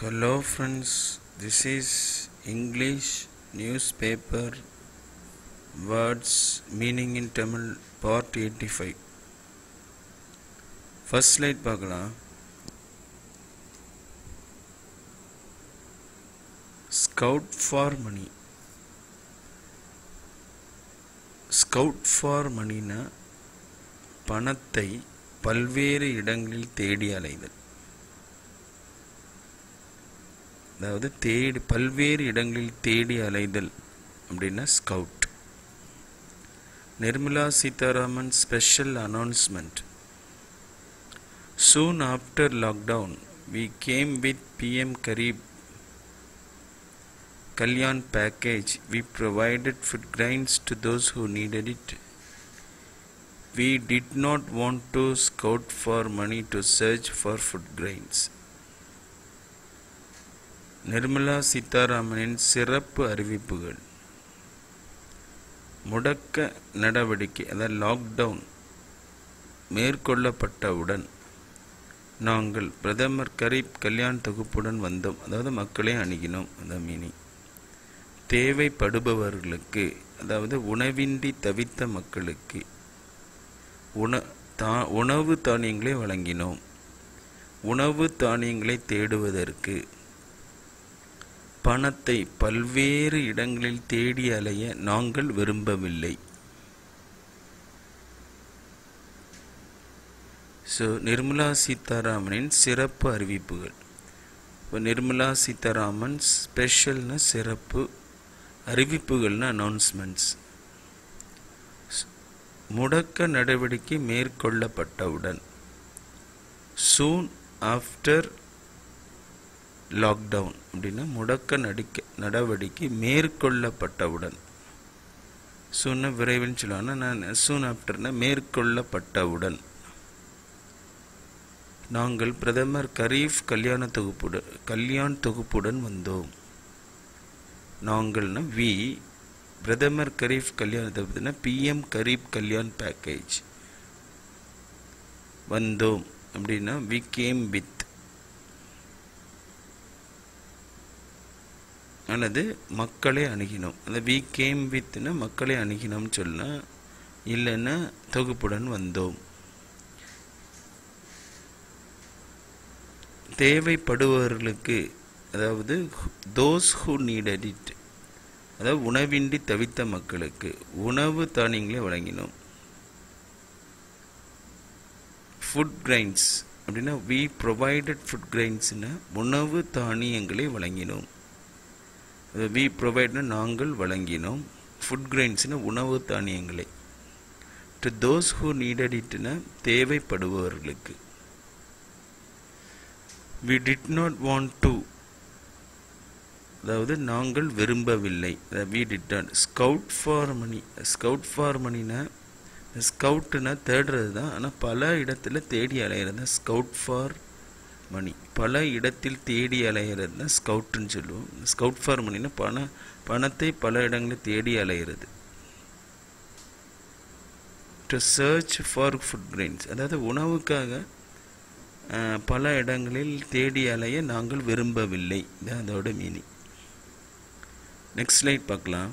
Hello friends, this is English newspaper words meaning in Tamil part 85. First slide பார்க்கலாம் Scout for money scout for மணினா பணத்தை பல்வேறு இடங்களில் தேடி அலைதல் அதாவது தேடி பல்வேறு இடங்களில் தேடி அலைதல் அப்படின்னா scout Nirmala Sitharaman special announcement soon after lockdown we came with PM Garib Kalyan package, we provided food grains to those who needed it. We did not want to scout for money to search for food grains. Nirmala சீதாராமனின் சிறப்பு அறிவிப்புகள் முடக்க நடவடிக்கை அதாவது lockdown மேற்கொள்ளப்பட்டவுடன் நாங்கள் பிரதமர் கரீப் கல்யாண் தொகுப்புடன் வந்தோம் அதாவது மக்களை அணுகினோம் அந்த மீனிங் தேவைப்படுபவர்களுக்கு அதாவது உணவின்றி தவித்த மக்களுக்கு உண தா உணவு தானியங்களை வழங்கினோம் உணவு தானியங்களை தேடுவதற்கு பணத்தை பல்வேறு இடங்களில் தேடி அலைய நாங்கள் விரும்பவில்லை ஸோ நிர்மலா சீதாராமனின் சிறப்பு அறிவிப்புகள் இப்போ நிர்மலா சீதாராமன் ஸ்பெஷல்னு சிறப்பு அறிவிப்புகள்னு அனௌன்ஸ்மெண்ட்ஸ் முடக்க நடவடிக்கை மேற்கொள்ளப்பட்டவுடன் சூன் ஆஃப்டர் லாக்டவுன் அப்படின்னா முடக்க நடிக்க நடவடிக்கை மேற்கொள்ளப்பட்டவுடன் சூன்னு விரைவில் சொல்லுவாங்க நான் சூன் ஆஃப்டர்னா மேற்கொள்ளப்பட்டவுடன் நாங்கள் பிரதமர் கரீஃப் கல்யாண தொகுப்புடன் கல்யாண் தொகுப்புடன் வந்தோம் நாங்கள்னா வி பிரதமர் கரீஃப் கல்யாணத்தை பார்த்தீங்கன்னா பிஎம் கரீப் கல்யாண் பேக்கேஜ் வந்தோம் அப்படின்னா வி கேம் வித் அல்லது மக்களை அணுகினோம் அந்த வி கேம் வித்னா மக்களை அணுகினோம்னு சொன்னால் இல்லைன்னா தொகுப்புடன் வந்தோம் தேவைப்படுபவர்களுக்கு அதாவது தோஸ் ஹூ நீடட் இட் அதாவது உணவின்றி தவித்த மக்களுக்கு உணவு தானியங்களை வழங்கினோம் ஃபுட் கிரைன்ஸ் அப்படின்னா வி ப்ரொவைடட் ஃபுட் கிரைன்ஸ்னா உணவு தானியங்களை வழங்கினோம் வி ப்ரொவைட்னா நாங்கள் வழங்கினோம் ஃபுட் கிரைன்ஸ்னா உணவு தானியங்களை டு தோஸ் ஹூ நீடட் இட்னா தேவைப்படுபவர்களுக்கு we did not want to அதாவது நாங்கள் விரும்பவில்லை we did not scout for money scout for மணினா ஸ்கவுட்டுனா தேடுறது தான் ஆனால் பல இடத்துல தேடி அலையிறது தான் ஸ்கவுட் ஃபார் மணி பல இடத்தில் தேடி அலையிறது தான் ஸ்கவுட்டுன்னு சொல்லுவோம் ஸ்கவுட் ஃபார் மணினா பண பணத்தை பல இடங்களில் தேடி அலையிறது to search for food grains அதாவது உணவுக்காக பல இடங்களில் தேடி அலைய நாங்கள் விரும்பவில்லை இது அதோட மீனிங் நெக்ஸ்ட் ஸ்லைட் பார்க்கலாம்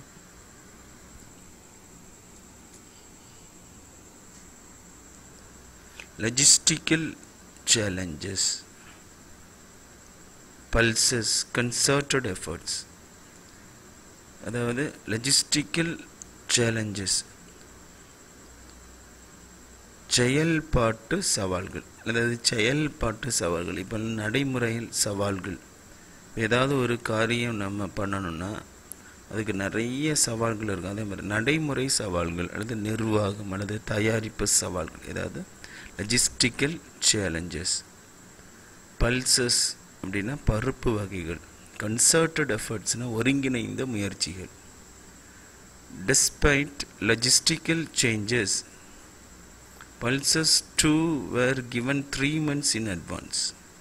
logistical challenges pulses concerted efforts அதாவது லஜிஸ்டிக்கல் சேலஞ்சஸ் செயல்பாட்டு சவால்கள் அதாவது செயல்பாட்டு சவால்கள் இப்போ நடைமுறையில் சவால்கள் ஏதாவது ஒரு காரியம் நம்ம பண்ணணும்னா அதுக்கு நிறைய சவால்கள் இருக்கும் அதே மாதிரி நடைமுறை சவால்கள் அல்லது நிர்வாகம் அல்லது தயாரிப்பு சவால்கள் ஏதாவது லஜிஸ்டிக்கல் சேலஞ்சஸ் பல்சஸ் அப்படின்னா பருப்பு வகைகள் கன்சர்டட் எஃபர்ட்ஸ்னால் ஒருங்கிணைந்த முயற்சிகள் despite logistical changes Pulses 2 were given three months in advance.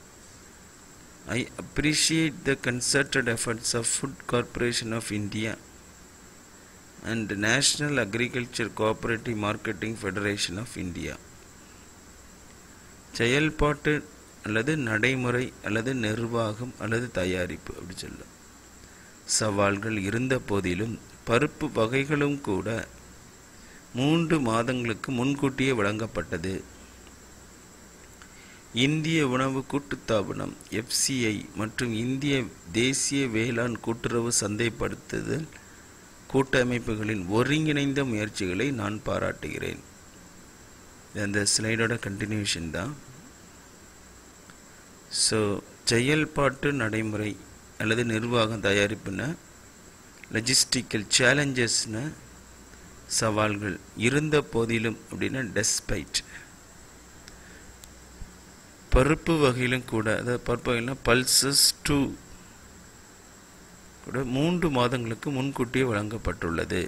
I appreciate the concerted efforts of Food Corporation of India and National Agriculture Cooperative Marketing Federation of India. செயல்பாட்டு அல்லது நடைமுறை அல்லது நிர்வாகம் அல்லது தயாரிப்பு அப்படி சொல்லலாம் சவால்கள் இருந்த போதிலும் பருப்பு வகைகளும் கூட மூன்று மாதங்களுக்கு முன்கூட்டியே வழங்கப்பட்டது இந்திய உணவு கூட்டுத்தாபனம் எஃப்சிஐ மற்றும் இந்திய தேசிய வேளாண் கூட்டுறவு சந்தைப்படுத்துதல் கூட்டமைப்புகளின் ஒருங்கிணைந்த முயற்சிகளை நான் பாராட்டுகிறேன் இது அந்த ஸ்லைடோட கண்டினியூஷன் தான் ஸோ செயல்பாட்டு நடைமுறை அல்லது நிர்வாகம் தயாரிப்புன லஜிஸ்டிக்கல் சேலஞ்சஸ்னு சவால்கள் இருந்த போதிலும் அப்படின்னா டெஸ்பைட் பருப்பு வகையிலும் கூட அதாவது பருப்பு வகையில்னா பல்சஸ் டூ கூட மூன்று மாதங்களுக்கு முன்கூட்டியே வழங்கப்பட்டுள்ளது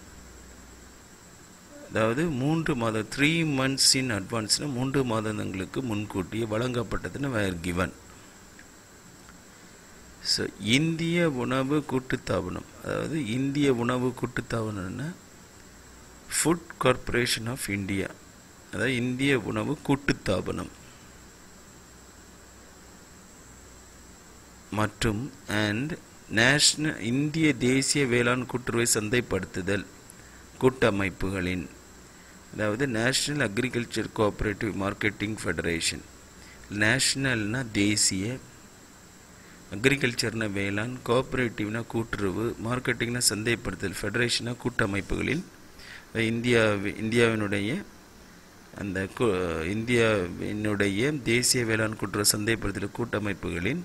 அதாவது மூன்று மாதம் த்ரீ மந்த்ஸ் இன் அட்வான்ஸ்னு மூன்று மாதங்களுக்கு முன்கூட்டியே வழங்கப்பட்டதுன்னு வேர் கிவன் ஸோ இந்திய உணவு கூட்டுத்தாபனம் அதாவது இந்திய உணவு கூட்டுத்தாபனம்னா ஃபுட் கார்ப்பரேஷன் ஆஃப் இந்தியா அதாவது இந்திய உணவு கூட்டுத்தாபனம் மற்றும் அண்ட் நேஷனல் இந்திய தேசிய வேளாண் கூட்டுறவை சந்தைப்படுத்துதல் கூட்டமைப்புகளின் அதாவது national agriculture cooperative marketing federation நேஷ்னல்னா தேசிய அக்ரிகல்ச்சர்னா வேளாண் கோஆப்ரேட்டிவ்னா கூட்டுறவு மார்க்கெட்டிங்னா சந்தைப்படுத்தல் ஃபெடரேஷனா கூட்டமைப்புகளில் இந்தியா இந்தியாவினுடைய அந்த இந்தியாவினுடைய தேசிய வேளாண் கூட்டுறவு சந்தைப்படுத்தல் கூட்டமைப்புகளின்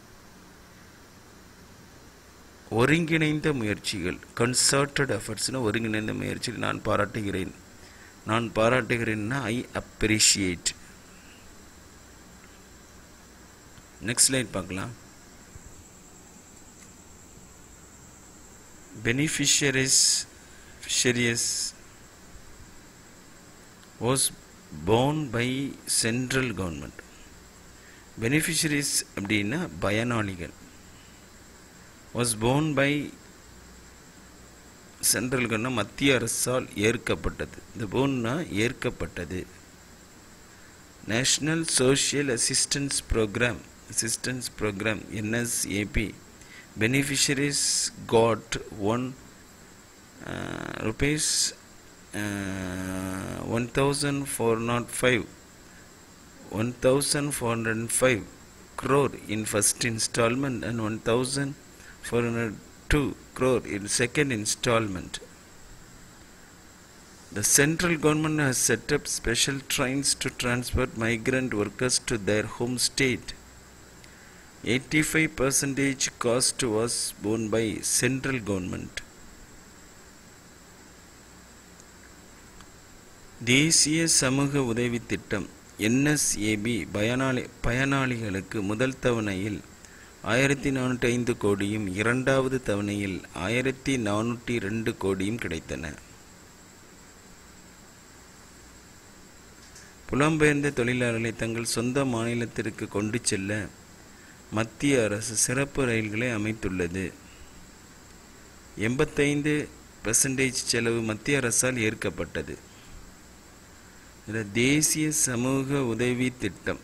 ஒருங்கிணைந்த முயற்சிகள் கன்சர்டட் எஃபர்ட்ஸ்னு ஒருங்கிணைந்த முயற்சிகள் நான் பாராட்டுகிறேன் நான் பாராட்டுகிறேன்னா ஐ அப்ரிஷியேட் நெக்ஸ்ட் ஸ்லைட் பார்க்கலாம் beneficiaries fisheries was borne by central government beneficiaries அப்படின்னா பயனாளிகள் was borne by central government மத்திய அரசால் ஏற்கப்பட்டது இந்த போன்னா ஏற்கப்பட்டது national social assistance programme assistance programme NSAP beneficiaries got one rupees one thousand four nought five one thousand four hundred five crore in first installment and 1402 crore in second installment. The central government has set up special trains to transport migrant workers to their home state. 85 percentage cost was borne by central government. தேசிய சமூக உதவி திட்டம் NSAP பயனாளி பயனாளிகளுக்கு முதல் தவணையில் ஆயிரத்தி நானூற்றி ஐந்து கோடியும் இரண்டாவது தவணையில் ஆயிரத்தி நானூற்றி ரெண்டு கோடியும் கிடைத்தன புலம்பெயர்ந்த தொழிலாளர்களை தங்கள் சொந்த மாநிலத்திற்கு கொண்டு செல்ல மத்திய அரசு சிறப்பு ரயில்களை அமைத்துள்ளது எண்பத்தைந்து பெர்சன்டேஜ் செலவு மத்திய அரசால் ஏற்கப்பட்டது இதில் தேசிய சமூக உதவி திட்டம்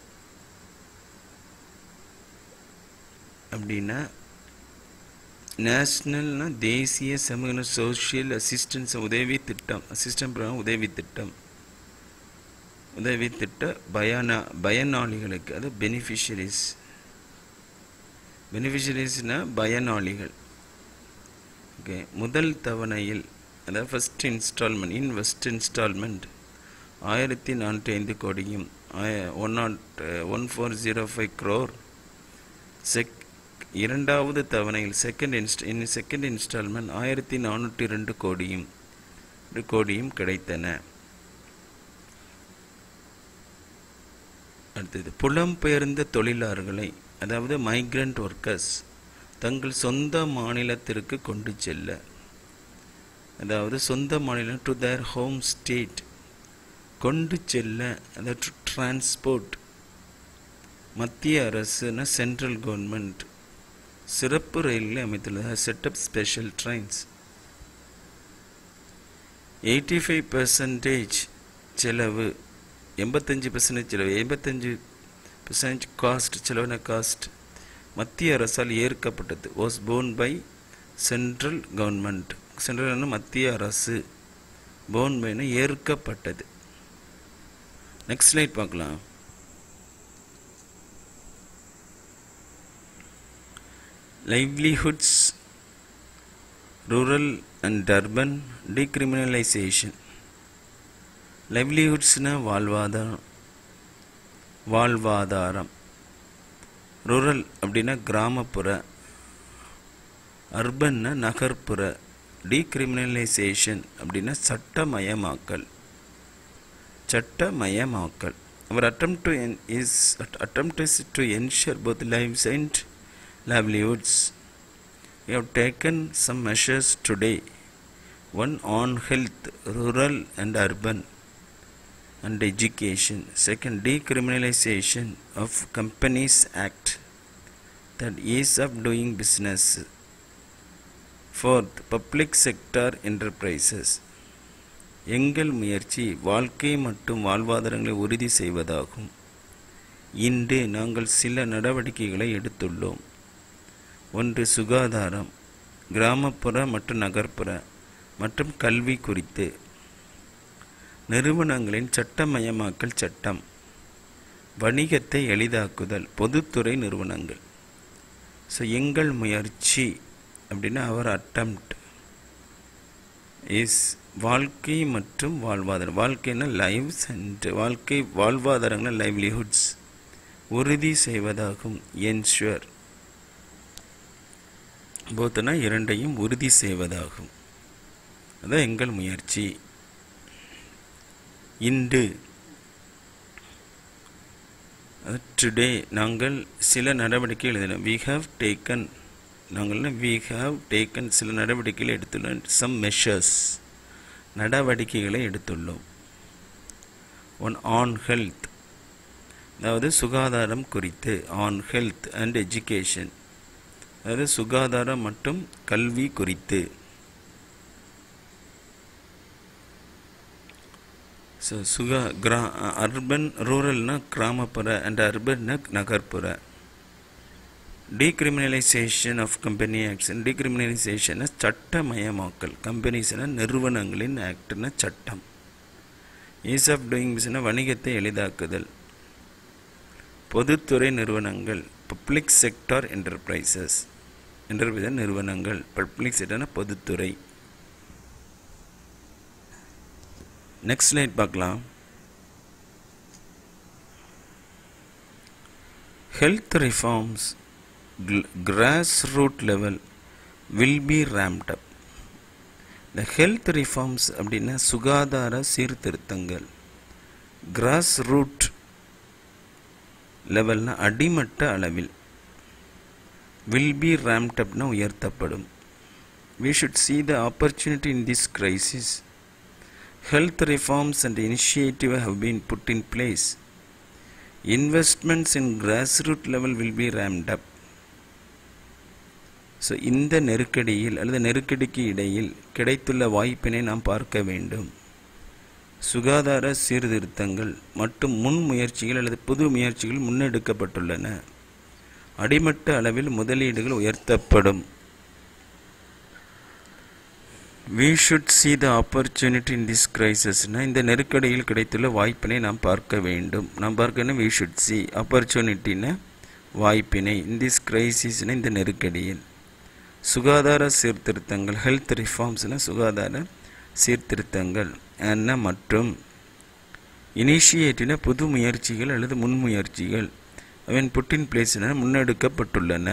அப்படின்னா நேஷ்னல்னா தேசிய சமூக சோஷியல் அசிஸ்டன்ஸ் உதவி திட்டம் அசிஸ்டன்ட் ப்ரோக்ராம் உதவி திட்டம் உதவி திட்ட பயனா பயனாளிகளுக்கு அது பெனிஃபிஷரிஸ் பெனிஃபிஷரிஸ்னால் பயனாளிகள் ஓகே முதல் தவணையில் அதாவது first instalment in first instalment ஆயிரத்தி நானூற்றி ஐந்து கோடியும் one nought one four zero five crore check இரண்டாவது தவணையில் செகண்ட் இன்ஸ்ட் இன் செகண்ட் இன்ஸ்டால்மெண்ட் ஆயிரத்தி நானூற்றி ரெண்டு கோடியும் கோடியும் கிடைத்தன அடுத்தது புலம்பெயர்ந்த தொழிலாளர்களை அதாவது மைக்ரண்ட் ஒர்க்கர்ஸ் தங்கள் சொந்த மாநிலத்திற்கு கொண்டு செல்ல அதாவது சொந்த மாநிலம் டு தேர் ஹோம் ஸ்டேட் கொண்டு செல்ல அதாவது டிரான்ஸ்போர்ட் மத்திய அரசுனா சென்ட்ரல் கவர்மெண்ட் சிறப்பு ரயில்களை அமைத்துள்ளது setup special trains eighty five percentage செலவு எண்பத்தஞ்சு பர்சன்டேஜ் செலவு எண்பத்தஞ்சு பெர்சன்டேஜ் காஸ்ட் செலவின காஸ்ட் மத்திய அரசால் ஏற்கப்பட்டது was borne by central government central மத்திய அரசு போன் பைன ஏற்கப்பட்டது நெக்ஸ்ட் ஸ்லைட் பார்க்கலாம் livelihoods rural and urban decriminalization லைவ்லிஹுட்ஸ்னா வாழ்வாதாரம் வாழ்வாதாரம் ரூரல் அப்படின்னா கிராமப்புற அர்பன்னா நகர்ப்புற டீக்ரிமினலைசேஷன் அப்படின்னா சட்டமயமாக்கல் சட்டமயமாக்கல் அவர் attempt to en- is attempt is to ensure both lives and livelihoods. We have taken some measures today. One on health, rural and urban, and education. Second, decriminalization of Companies Act. Third, ease of doing business. Fourth, public sector enterprises. எங்கள் முயற்சி வாழ்க்கை மற்றும் வாழ்வாதாரங்களை உறுதி செய்வதாகும் இன்று நாங்கள் சில நடவடிக்கைகளை எடுத்துள்ளோம் ஒன்று சுகாதாரம் கிராமப்புற மற்றும் நகர்ப்புற மற்றும் கல்வி குறித்து நிறுவனங்களின் சட்டமயமாக்கல் சட்டம் வணிகத்தை எளிதாக்குதல் பொதுத்துறை நிறுவனங்கள் ஸோ எங்கள் முயற்சி அப்படின்னா அவர் அட்டம்ப்ட் இஸ் வாழ்க்கை மற்றும் வாழ்வாதாரம் வாழ்க்கைன்னா லைவ்ஸ் அண்ட் வாழ்க்கை வாழ்வாதாரங்கள் லைவ்லிஹுட்ஸ் உறுதி செய்வதாகும் என்ஷுவர் போத்தனா இரண்டையும் உறுதி செய்வதாகும் அதான் எங்கள் முயற்சி இன்று டுடே நாங்கள் சில நடவடிக்கை எழுதினோம் வி ஹாவ் டேக்கன் நாங்கள் வி ஹாவ் டேக்கன் சில நடவடிக்கைகளை எடுத்துள்ளோம் சம் மெஷர்ஸ் நடவடிக்கைகளை எடுத்துள்ளோம் ஒன் ஆன் ஹெல்த் அதாவது சுகாதாரம் குறித்து ஆன் ஹெல்த் அண்ட் எஜுகேஷன் அதாவது சுகாதாரம் மற்றும் கல்வி குறித்து ஸோ சுகா கிரா அர்பன் ரூரல்னா கிராமப்புற அண்ட் அர்பன்னா நகர்ப்புற டீக்ரிமினலைசேஷன் ஆஃப் கம்பெனி ஆக்ஷன் டீக்ரிமினலைசேஷனை சட்டமயமாக்கல் கம்பெனிஸ்னா நிறுவனங்களின் ஆக்ட்னா சட்டம் ஈஸ் ஆஃப் டூயிங் பிஸ்னா வணிகத்தை எளிதாக்குதல் பொதுத்துறை நிறுவனங்கள் பப்ளிக் செக்டார் என்டர்பிரைசஸ் என்டர்பிரைஸ் நிறுவனங்கள் பப்ளிக் செக்டர்னா பொதுத்துறை நெக்ஸ்ட் ஸ்லைட் பார்க்கலாம் health reforms grass root level will be ramped up இந்த ஹெல்த் ரிஃபார்ம்ஸ் அப்படின்னா சுகாதார சீர்திருத்தங்கள் கிராஸ் ரூட் லெவல்னா அடிமட்ட அளவில் வில் பி ரேம்ட் அப்னா உயர்த்தப்படும் we should see the opportunity in this crisis health reforms and initiative have been put in place investments in grassroots level will be ramped up so இந்த நெருக்கடியில் அல்லது நெருக்கடிக்கு இடையில் கிடைத்துள்ள வாய்ப்பினை நாம் பார்க்க வேண்டும் சுகாதார சீர்திருத்தங்கள் மற்றும் முன்முயற்சிகள் அல்லது புது முயற்சிகள் முன்னெடுக்கப்பட்டுள்ளன அடிமட்ட அளவில் முதலீடுகள் உயர்த்தப்படும் we should see the opportunity in this கிரைசஸ்னா இந்த நெருக்கடியில் கிடைத்துள்ள வாய்ப்பினை நாம் பார்க்க வேண்டும் நாம் பார்க்கணும் வி ஷுட் சி ஆப்பர்ச்சுனிட்டின்னு வாய்ப்பினை இன் திஸ் கிரைசிஸ்னா இந்த நெருக்கடியில் சுகாதார சீர்திருத்தங்கள் ஹெல்த் ரிஃபார்ம்ஸ்னா சுகாதார சீர்திருத்தங்கள் என்ன மற்றும் இனிஷியேட்டிவ்னா புது முயற்சிகள் அல்லது முன்முயற்சிகள் அவன் புட்டின் பிளேஸ்னா முன்னெடுக்கப்பட்டுள்ளன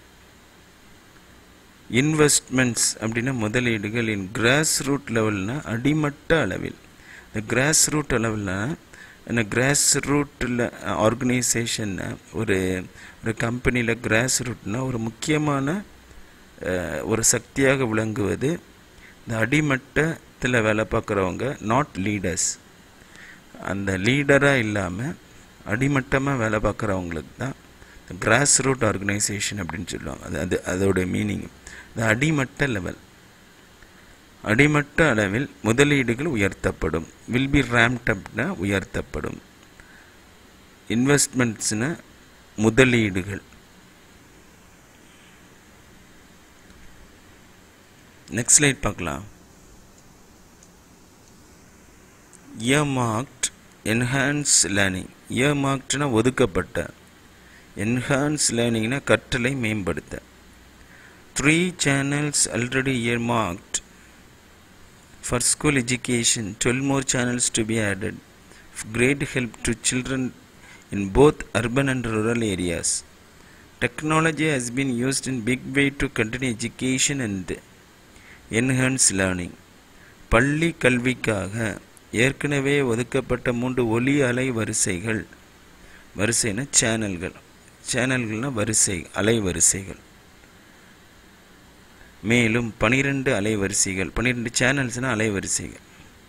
இன்வெஸ்ட்மெண்ட்ஸ் அப்படின்னா முதலீடுகள் இன் கிராஸ் ரூட் லெவல்னா அடிமட்ட அளவில் இந்த கிராஸ் ரூட் அளவில்னா இந்த கிராஸ் ரூட்டில் ஆர்கனைசேஷன்னா ஒரு ஒரு கம்பெனியில் கிராஸ் ரூட்னா ஒரு முக்கியமான அஹ், ஒரு சக்தியாக விளங்குவது இந்த அடிமட்டத்தில் வேலை பார்க்குறவங்க நாட் லீடர்ஸ் அந்த லீடராக இல்லாமல் அடிமட்டமாக வேலை பார்க்குறவங்களுக்கு தான் கிராஸ் ரூட் ஆர்கனைசேஷன் அப்படின்னு சொல்லுவாங்க அது அது அதோட மீனிங் இந்த அடிமட்ட லெவல் அடிமட்ட அளவில் முதலீடுகள் உயர்த்தப்படும் வில் பி ரேம்ட் அப்னா உயர்த்தப்படும் இன்வெஸ்ட்மெண்ட்ஸ்னா முதலீடுகள் நெக்ஸ்ட் ஸ்லைட் பார்க்கலாம் இயர்மார்க்ட் என்ஹான்ஸ் லேர்னிங் இயர்மார்க்ட்னா ஒதுக்கப்பட்ட என்ஹான்ஸ் லேர்னிங்னா கற்றலை மேம்படுத்த three channels already earmarked for school education twelve more channels to be added great help to children in both urban and rural areas technology has been used in big way to continue education and enhance learning பள்ளி கல்விக்காக ஏற்கனவே ஒதுக்கப்பட்ட மூன்று ஒலி அலை வரிசைகள் வரிசைனா சேனல்கள் சேனல்கள்னால் வரிசை அலைவரிசைகள் மேலும் பனிரெண்டு அலைவரிசைகள் பன்னிரெண்டு சேனல்ஸ்னால் அலைவரிசைகள்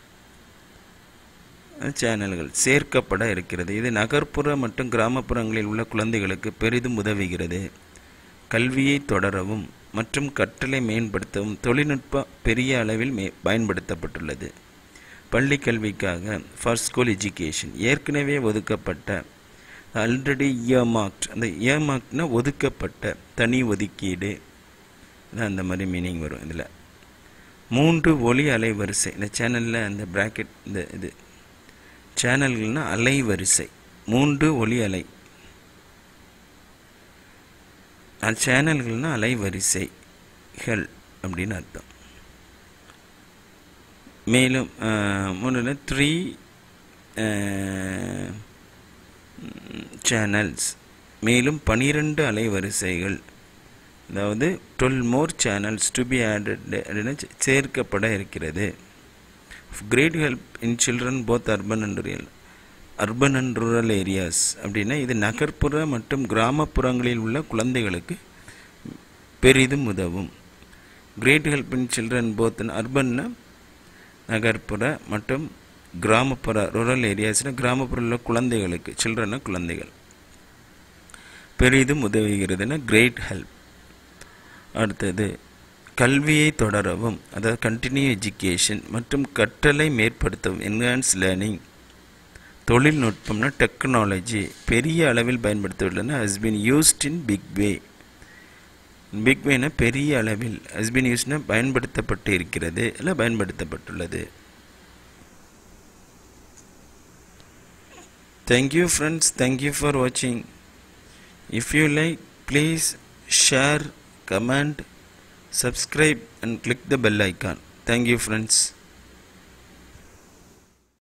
சேனல்கள் சேர்க்கப்பட இருக்கிறது இது நகர்ப்புற மற்றும் கிராமப்புறங்களில் உள்ள குழந்தைகளுக்கு பெரிதும் உதவுகிறது கல்வியை தொடரவும் மற்றும் கற்றலை மேம்படுத்தவும் தொழில்நுட்ப பெரிய அளவில் மே பயன்படுத்தப்பட்டுள்ளது பள்ளி கல்விக்காக ஃபார் ஸ்கூல் எஜுகேஷன் ஏற்கனவே ஒதுக்கப்பட்ட ஆல்ரெடி இயர்மார்க்ட் அந்த இயர்மார்க்ட்னா ஒதுக்கப்பட்ட தனி ஒதுக்கீடு அந்த மாதிரி மீனிங் வரும் இதில் மூன்று ஒளி அலைவரிசை இந்த சேனலில் அந்த ப்ராக்கெட் இந்த இது சேனல்கள்னால் அலைவரிசை மூன்று ஒளி அலை சேனல்கள்னால் அலைவரிசைகள் அப்படின்னு அர்த்தம் மேலும் மூணில் த்ரீ சேனல்ஸ் மேலும் பனிரெண்டு அலைவரிசைகள் அதாவது twelve more channels to be added அப்படின்னு சேர்க்கப்பட இருக்கிறது great help in children both urban and real urban and rural areas அப்படின்னா இது நகர்ப்புற மற்றும் கிராமப்புறங்களில் உள்ள குழந்தைகளுக்கு பெரிதும் உதவும் great help in children both அர்பன்னா நகர்ப்புற மற்றும் கிராமப்புற ரூரல் ஏரியாஸ்னால் கிராமப்புற உள்ள குழந்தைகளுக்கு சில்ட்ரனா குழந்தைகள் பெரிதும் உதவுகிறதுனா கிரேட் ஹெல்ப் அடுத்தது கல்வியை தொடரவும் அதாவது கண்டினியூ எஜுகேஷன் மற்றும் கற்றலை மேற்படுத்தவும் என்ஹான்ஸ் லேர்னிங் தொழில்நுட்பம்னா டெக்னாலஜி பெரிய அளவில் பயன்படுத்தப்பட்டுள்ளன has been used in big way big வேனா பெரிய அளவில் ஹஸ் பின் யூஸ்னா பயன்படுத்தப்பட்டு இருக்கிறது இல்லை பயன்படுத்தப்பட்டுள்ளது தேங்க்யூ ஃப்ரெண்ட்ஸ் தேங்க்யூ ஃபார் வாட்சிங் if you like please share comment subscribe and click the bell icon thank you friends